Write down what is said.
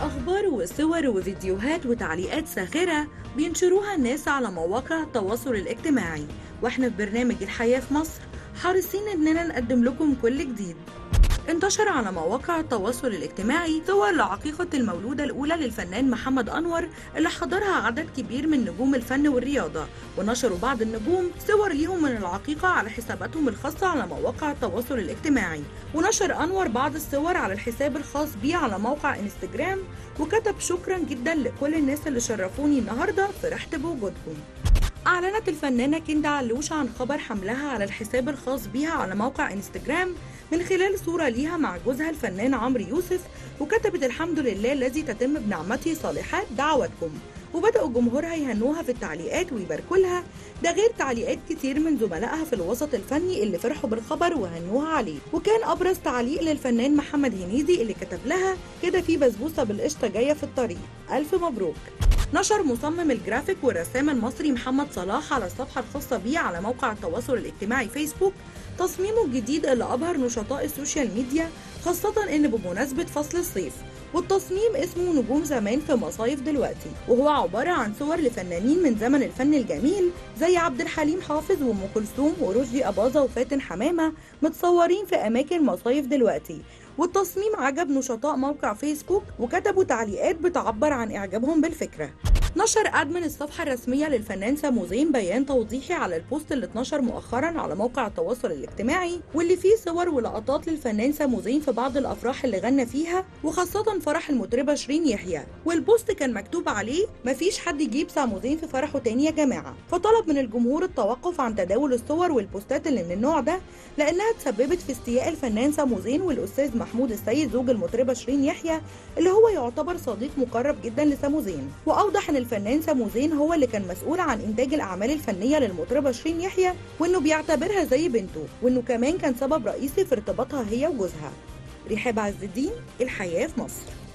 أخبار وصور وفيديوهات وتعليقات ساخرة بينشروها الناس على مواقع التواصل الاجتماعي واحنا في برنامج الحياة في مصر حريصين اننا نقدم لكم كل جديد انتشر على مواقع التواصل الاجتماعي صور لعقيقة المولودة الأولى للفنان محمد أنور اللي حضرها عدد كبير من نجوم الفن والرياضة ونشروا بعض النجوم صور ليهم من العقيقة على حساباتهم الخاصة على مواقع التواصل الاجتماعي ونشر أنور بعض الصور على الحساب الخاص بيه على موقع انستجرام وكتب شكرا جدا لكل الناس اللي شرفوني النهاردة فرحت بوجودكم أعلنت الفنانة كندا علوش عن خبر حملها على الحساب الخاص بيها على موقع انستجرام من خلال صورة ليها مع جوزها الفنان عمرو يوسف وكتبت الحمد لله الذي تتم بنعمته صالحات دعواتكم وبدأوا جمهورها يهنوها في التعليقات ويباركوا لها ده غير تعليقات كتير من زملائها في الوسط الفني اللي فرحوا بالخبر وهنوها عليه وكان أبرز تعليق للفنان محمد هنيدي اللي كتب لها كده في بسبوسة بالقشطة جاية في الطريق ألف مبروك نشر مصمم الجرافيك والرسام المصري محمد صلاح على الصفحة الخاصة بيه على موقع التواصل الاجتماعي فيسبوك تصميمه الجديد اللي أبهر نشطاء السوشيال ميديا خاصة إن بمناسبة فصل الصيف والتصميم اسمه نجوم زمان في مصايف دلوقتي وهو عبارة عن صور لفنانين من زمن الفن الجميل زي عبد الحليم حافظ وأم كلثوم ورشدي أباظة وفاتن حمامة متصورين في أماكن مصايف دلوقتي والتصميم عجب نشطاء موقع فيسبوك وكتبوا تعليقات بتعبر عن إعجابهم بالفكرة نشر ادمن الصفحه الرسميه للفنان سامو زين بيان توضيحي على البوست اللي اتنشر مؤخرا على موقع التواصل الاجتماعي واللي فيه صور ولقطات للفنان سامو زين في بعض الافراح اللي غنى فيها وخاصه فرح المطربه شيرين يحيى والبوست كان مكتوب عليه مفيش حد يجيب سامو زين في فرحه تاني يا جماعه فطلب من الجمهور التوقف عن تداول الصور والبوستات اللي من النوع ده لانها تسببت في استياء الفنان سامو زين والاستاذ محمود السيد زوج المطربه شيرين يحيى اللي هو يعتبر صديق مقرب جدا لسامو زين واوضح ان الفنان سامو زين هو اللي كان مسؤول عن انتاج الاعمال الفنيه للمطربه شيرين يحيى وانه بيعتبرها زي بنته وانه كمان كان سبب رئيسي في ارتباطها هي وجوزها رحاب عز الدين الحياه في مصر